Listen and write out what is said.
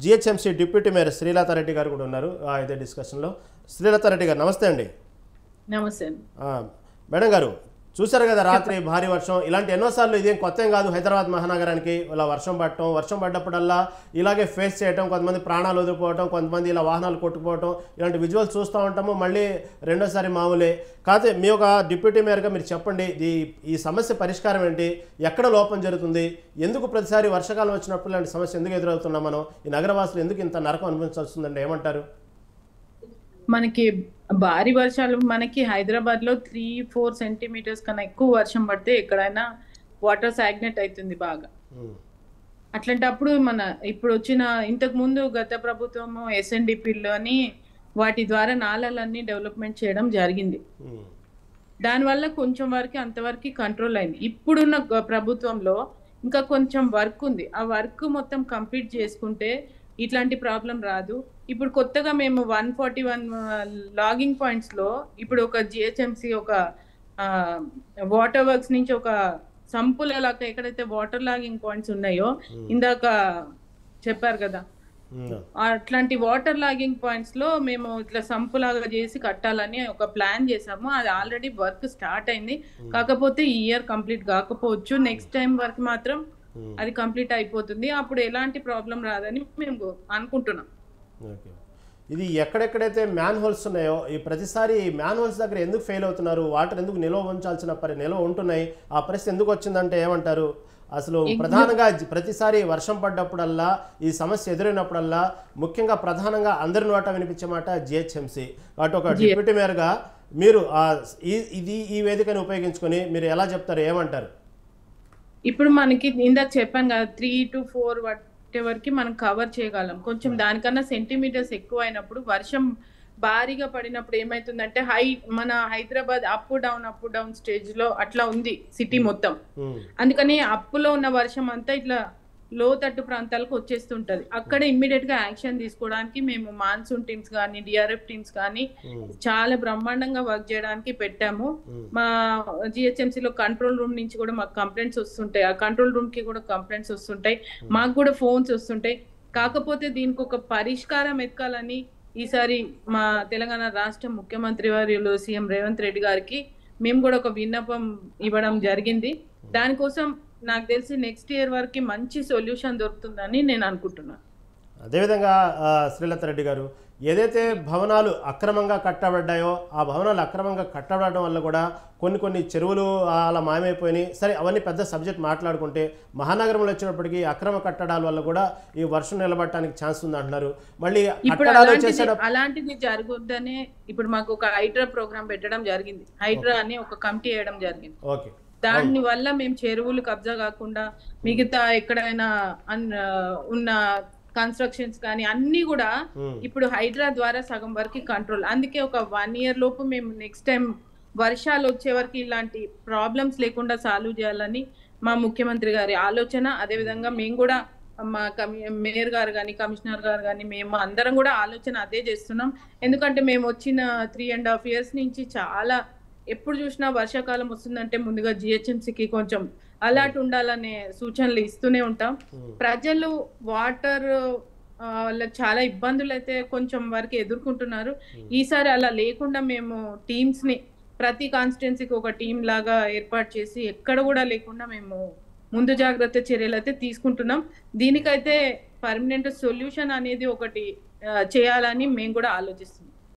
GHMC deputy mayor Srilatha Reddy గారు కూడా ఉన్నారు ఆ, ఇదే డిస్కషన్లో శ్రీలతారెడ్డి గారు నమస్తే అండి నమస్తే అండి. ఆ, మేడం గారు చూశారు కదా రాత్రి భారీ వర్షం ఇలాంటి ఎన్నోసార్లు ఇదేం కొత్త ఏం కాదు హైదరాబాద్ మహానగరానికి ఇలా వర్షం పడటం వర్షం పడ్డప్పుడల్లా ఇలాగే ఫేస్ చేయటం కొంతమంది ప్రాణాలు వదిలిపోవటం కొంతమంది ఇలా వాహనాలు కొట్టుకుపోవటం ఇలాంటి విజువల్స్ చూస్తూ ఉంటాము మళ్ళీ రెండోసారి మామూలే కాకపోతే మీ ఒక డిప్యూటీ మేయర్గా మీరు చెప్పండి ఈ ఈ సమస్య పరిష్కారం ఏంటి ఎక్కడ లోపం జరుగుతుంది ఎందుకు ప్రతిసారి వర్షాకాలం వచ్చినప్పుడు ఇలాంటి సమస్య ఎందుకు ఎదురవుతున్నాం మనం ఈ నగరవాసులు ఎందుకు ఇంత నరకం అనిపించాల్సి వస్తుందండి ఏమంటారు మనకి భారీ వర్షాలు మనకి హైదరాబాద్ లో త్రీ ఫోర్ సెంటీమీటర్స్ కన్నా ఎక్కువ వర్షం పడితే ఎక్కడైనా వాటర్ సాగ్నెట్ అవుతుంది బాగా ఉమ్, అట్లాంటప్పుడు మన ఇప్పుడు వచ్చిన ఇంతకు ముందు గత ప్రభుత్వము ఎస్ఎన్డిపిలోని వాటి ద్వారా నాళాలన్నీ డెవలప్మెంట్ చేయడం జరిగింది ఉమ్, దానివల్ల కొంచెం వరకు అంతవరకు కంట్రోల్ అయింది ఇప్పుడున్న గ- ప్రభుత్వంలో ఇంకా కొంచెం వర్క్ ఉంది ఆ వర్క్ మొత్తం కంప్లీట్ చేసుకుంటే ఇట్లాంటి ప్రాబ్లం రాదు ఇప్పుడు కొత్తగా మేము one forty one logging points లో ఇప్పుడు ఒక జిహెచ్ఎంసి ఒక వాటర్ వర్క్స్ నుంచి ఒక సంపుల లాగా ఎక్కడైతే వాటర్ లాగింగ్ పాయింట్స్ ఉన్నాయో ఇందాక చెప్పారు కదా ఉమ్, అట్లాంటి వాటర్ లాగింగ్ పాయింట్స్ లో మేము ఇట్లా సంపులాగా చేసి కట్టాలని ఒక ప్లాన్ చేసాము అది ఆల్రెడీ వర్క్ స్టార్ట్ అయింది కాకపోతే ఈ ఇయర్ కంప్లీట్ కాకపోవచ్చు నెక్స్ట్ టైం వరకు మాత్రం ఉమ్. అది కంప్లీట్ అయిపోతుంది అప్పుడు ఎలాంటి ప్రాబ్లం రాదని మేము అనుకుంటున్నాం ఓకే ఇది ఎక్కడెక్కడైతే మ్యాన్ హోల్స్ ఉన్నాయో ఈ ప్రతిసారి మ్యాన్ హోల్స్ దగ్గర ఎందుకు ఫెయిల్ అవుతున్నారు వాటర్ ఎందుకు నిల్వ ఉంచాల్సిన పరి నిల్వ ఉంటున్నాయి ఆ పరిస్థితి ఎందుకు వచ్చిందంటే ఏమంటారు అసలు ప్రధానంగా జ- ప్రతిసారి వర్షం పడ్డప్పుడల్లా ఈ సమస్య ఎదురైనప్పుడల్లా ముఖ్యంగా ప్రధానంగా అందరి నోట వినిపించే మాట జిహెచ్ఎంసీ కాబట్టి ఒక డిప్యూటీ మేయర్గా మీరు ఆ ఈ ఇది ఈ వేదికను ఉపయోగించుకొని మీరు ఎలా చెప్తారు ఏమంటారు ఇప్పుడు మనకి ఇందాక చెప్పాను కదా త్రీ టు ఫోర్ వరకు మనం కవర్ చేయగలం కొంచెం దానికన్నా సెంటీమీటర్స్ ఎక్కువ అయినప్పుడు వర్షం భారీగా పడినప్పుడు ఏమైతుందంటే హై మన Hyderabad up down up down stage లో అట్లా ఉంది సిటీ మొత్తం ఉమ్, అందుకని అప్పులో ఉన్న వర్షం అంతా ఇట్లా లోతట్టు ప్రాంతాలకు వచ్చేస్తుంటది అక్కడ ఇమ్మీడియట్ గా యాక్షన్ తీసుకోవడానికి మేము మాన్సూన్ టీమ్స్ కానీ డిఆర్ఎఫ్ టీమ్స్ కానీ ఉమ్, చాలా బ్రహ్మాండంగా వర్క్ చేయడానికి పెట్టాము ఉమ్, మా GHMC లో కంట్రోల్ రూమ్ నుంచి కూడా మాకు కంప్లైంట్స్ వస్తుంటాయి ఆ కంట్రోల్ రూమ్ కి కూడా కంప్లైంట్స్ వస్తుంటాయి మాకు కూడా ఫోన్స్ వస్తుంటాయి కాకపోతే దీనికి ఒక పరిష్కారం ఎత్కాలని ఈసారి మా తెలంగాణ రాష్ట్ర ముఖ్యమంత్రి వర్యులు సీఎం రేవంత్ రెడ్డి గారికి మేము కూడా ఒక విన్నపం ఇవ్వడం జరిగింది దానికోసం నాకు తెలిసి నెక్స్ట్ ఇయర్ వరకు మంచి సొల్యూషన్ దొరుకుతుందని నేను అనుకుంటున్నాను అదేవిధంగా ఆ, శ్రీలత రెడ్డి గారు ఏదైతే భవనాలు అక్రమంగా కట్టబడ్డాయో ఆ భవనాలు అక్రమంగా కట్టబడడం వల్ల కూడా కొన్ని కొన్ని చెరువులు ఆ, అలా మాయమైపోయినాయి సరే అవన్నీ పెద్ద సబ్జెక్ట్ మాట్లాడుకుంటే మహానగరంలో వచ్చినప్పటికీ అక్రమ కట్టడాల వల్ల కూడా ఈ వర్షం నిలబడటానికి ఛాన్స్ ఉంది అంటున్నారు మళ్ళీ ఇప్పుడు కట్టడాలు అలాంటిది చేసేటప్పుడు అలాంటిది జరగొద్దనే ఇప్పుడు మాకు ఒక హైడ్రా ప్రోగ్రామ్ పెట్టడం జరిగింది హైడ్రా అని ఒక కమిటీ వేయడం జరిగింది ఓకే దాని వల్ల మేము చెరువులు కబ్జా కాకుండా మిగతా ఎక్కడైనా అన్- ఉన్న కన్స్ట్రక్షన్స్ కానీ అన్ని కూడా ఉమ్, ఇప్పుడు హైడ్రా ద్వారా సగం వరకు కంట్రోల్ అందుకే ఒక వన్ ఇయర్ లోపు మేము నెక్స్ట్ టైం వర్షాలు వచ్చే వరకు ఇలాంటి ప్రాబ్లమ్స్ లేకుండా సాల్వ్ చేయాలని మా ముఖ్యమంత్రి గారి ఆలోచన అదేవిధంగా మేము కూడా మా కమి మేయర్ గారు కానీ కమిషనర్ గారు కానీ మేము అందరం కూడా ఆలోచన అదే చేస్తున్నాం ఎందుకంటే మేము వచ్చిన త్రీ అండ్ హాఫ్ ఇయర్స్ నుంచి చాలా ఎప్పుడు చూసినా వర్షాకాలం వస్తుందంటే ముందుగా జిహెచ్ఎంసీకి కొంచెం అలర్ట్ ఉండాలనే సూచనలు ఇస్తూనే ఉంటాం ప్రజలు వాటర్ వాళ్ళకి చాలా ఇబ్బందులు అయితే కొంచెం వరకు ఎదుర్కొంటున్నారు ఈసారి అలా లేకుండా మేము టీమ్స్ ని ప్రతి కాన్స్టిట్యున్సీకి ఒక టీం లాగా ఏర్పాటు చేసి ఎక్కడ కూడా లేకుండా మేము ముందు జాగ్రత్త చర్యలు అయితే తీసుకుంటున్నాం దీనికైతే పర్మనెంట్ సొల్యూషన్ అనేది ఒకటి ఆ, చేయాలని మేము కూడా ఆలోచిస్తున్నాం